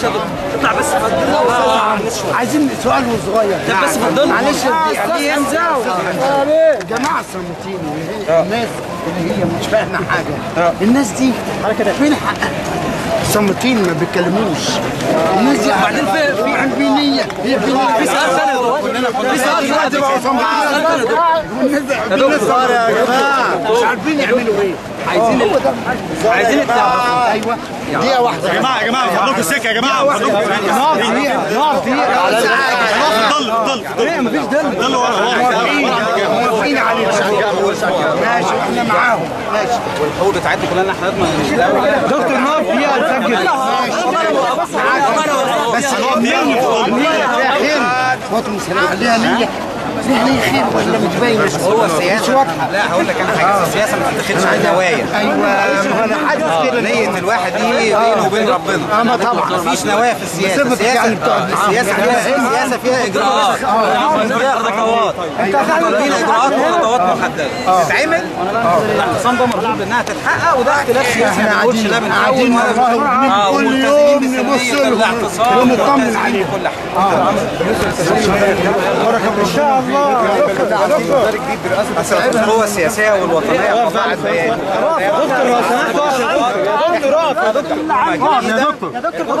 يا دكتور اطلع بس اتفضل عايزين سؤال صغير لا بس اتفضل معلش دي ينزعوا جماعه الصمتين الناس اللي هي مش فاهمه حاجه الناس دي فين حقها صمتين ما بيتكلموش الناس دي وبعدين في- في- عن بينيه هي بينيه في سؤال ثاني يا دكتور في سؤال ثاني يا دكتور سؤال ثاني يا دكتور والناس صار يا جماعه مش عارفين يعملوا ايه عايزين ال- عايزين التعب ايوه دقيقه واحده يا جماعه يا جماعه فضلكم السكه يا جماعه فضلكم نقف دقيقه نقف دقيقه ضل ضل ضل مفيش دل ضل ورا موافقين عليه ماشي احنا معاهم ماشي والحقوق بتاعتنا كلنا احنا نضمن دكتور نقف دقيقه نسجل بس النية النية فيها خير فاطمة السلام عليها نية فيها نية خير ولا مش باين هو السياسه مش واضحة لا هقول لك انا حاجه السياسه ما بتتاخدش بالنوايا ايوه ما انا حاسس كده نية الواحد دي بينه وبين ربنا اه ما طبعا مفيش نوايا في السياسه بصفتك السياسه يعني بتوع السياسه فيها السياسه فيها اجراءات فيها خطوات فيها اجراءات وخطوات محدده تتعمل الاعتصام ده مرغوب انها تتحقق وده اختلاف سياسي ما بنقولش لا بنحاول قاعدين ولا والله اه كل وملتزمين يوم نبص بالسلميه لهم بالاعتصام ونطمن وملتزمين عليهم بكل حاجه ان شاء الله القوى السياسيه والوطنيه طلعت بيان دكتور لو سمحت يا دكتور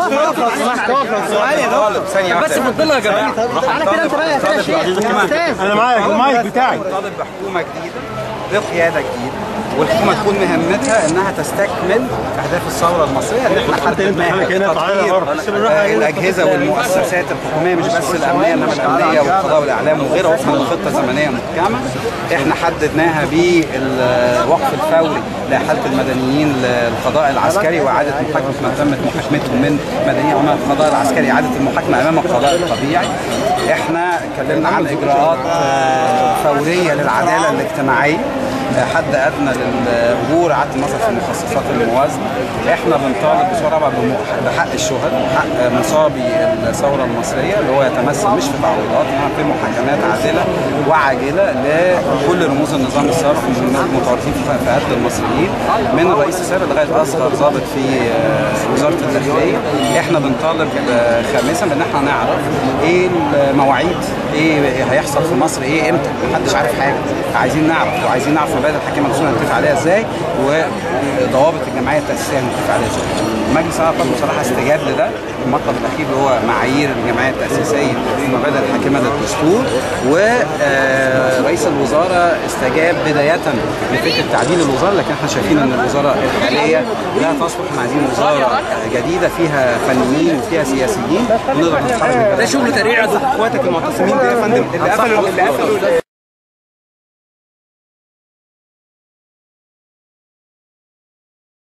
ثانيه بس واحده اتفضلوا يا جماعه على كده انت رايح كده يا شيخ يا استاذ انا معاك المايك بتاعي طالب بحكومه جديده بقياده جديده والحكومه تكون مهمتها انها تستكمل اهداف الثوره المصريه اللي احنا حددناها تطوير آه، الاجهزه والمؤسسات الحكوميه مش بس الامنيه انما الامنيه والقضاء والاعلام وغيرها وفقا لخطه زمنيه محكمه احنا حددناها بالوقف الفوري لاحاله المدنيين للقضاء العسكري واعاده محاكمه ما تمت محاكمتهم من مدنيين امام القضاء العسكري اعاده المحاكمه امام القضاء الطبيعي احنا اتكلمنا عن اجراءات آه، فوريه للعداله الاجتماعيه حد ادنى للاجور اعاده النظر في المخصصات الموازنه احنا بنطالب بصوره رابعه بم- بحق الشهداء حق مصابي الثوره المصريه اللي هو يتمثل مش في تعويضات انما في محاكمات عادله وعاجله لكل رموز النظام السابق من المتورطين في فئات المصريين من الرئيس السابق لغايه اصغر ضابط في آه، وزاره الداخليه احنا بنطالب آه، خامسا بان احنا نعرف ايه المواعيد ايه هيحصل في مصر ايه امتى محدش عارف حاجه عايزين نعرف وعايزين نعرف المبادئ الحكيمه الرسول هنتفق عليها ازاي وضوابط الجمعيه التاسيسيه هنتفق عليها ازاي مجلس الاعضاء بصراحه استجاب لده المطلب الاخير اللي هو معايير الجمعيه التاسيسيه والمبادئ الحاكمه للدستور ورئيس الوزاره استجاب بدايه لفكره تعديل الوزاره لكن احنا شايفين ان الوزاره الحاليه لا تصلح احنا عايزين وزاره جديده فيها فنيين وفيها سياسيين ونقدر نتحرك ده شغل تريع يا دكتور اخواتك المعتصمين ده يا فندم اللي قفلوا اللي قفلوا